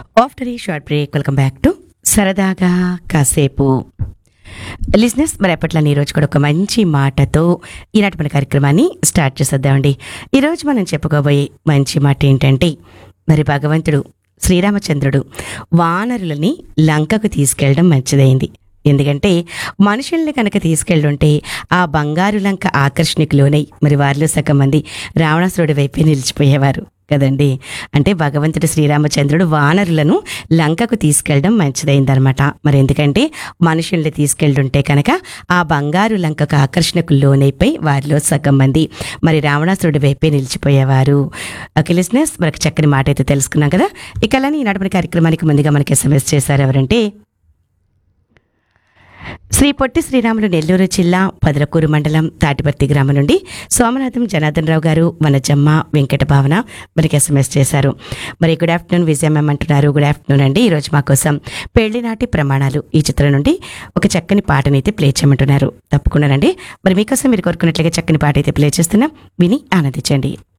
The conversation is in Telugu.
ఆఫ్టర్ ఈ short break welcome back to సరదాగా కాసేపు లిజినెస్ మరి ఎప్పట్లని ఈరోజు కూడా ఒక మంచి మాటతో ఈనాటి మన కార్యక్రమాన్ని స్టార్ట్ చేసేద్దామండి ఈరోజు మనం చెప్పుకోబోయే మంచి మాట ఏంటంటే మరి భగవంతుడు శ్రీరామచంద్రుడు వానరులని లంకకు తీసుకెళ్ళడం మంచిదైంది ఎందుకంటే మనుషుల్ని కనుక తీసుకెళ్ళుంటే ఆ బంగారు లంక ఆకర్షణకు లోనై మరి వారిలో సగం మంది రావణాసురుడి వైపే నిలిచిపోయేవారు కదండి అంటే భగవంతుడు శ్రీరామచంద్రుడు వానరులను లంకకు తీసుకెళ్ళడం మంచిదైందనమాట మరి ఎందుకంటే మనుషుల్ని తీసుకెళ్ళుంటే కనుక ఆ బంగారు లంకకు ఆకర్షణకు లోనైపోయి వారిలో సగం మంది మరి రావణాసురుడి వైపే నిలిచిపోయేవారు ఓకే లిస్నెస్ మనకు చక్కని మాట అయితే తెలుసుకున్నాం కదా ఇక అలానే ఈనాటి మన కార్యక్రమానికి ముందుగా మనకి ఎస్ఎంఎస్ చేశారు ఎవరంటే శ్రీ పొట్టి శ్రీరాములు నెల్లూరు జిల్లా పదలకూరు మండలం తాటిపర్తి గ్రామం నుండి సోమనాథం జనార్దన్ రావు గారు వనజమ్మ వెంకట భావన మనకి ఎస్ఎంఎస్ చేశారు మరి గుడ్ ఆఫ్టర్నూన్ విజయం మ్యామ్ అంటున్నారు గుడ్ ఆఫ్టర్నూన్ అండి ఈరోజు మా కోసం పెళ్లినాటి ప్రమాణాలు ఈ చిత్రం నుండి ఒక చక్కని పాటని అయితే ప్లే చేయమంటున్నారు తప్పకుండానండి మరి మీకోసం మీరు కోరుకున్నట్లుగా చక్కని పాట అయితే ప్లే చేస్తున్నాం విని ఆనందించండి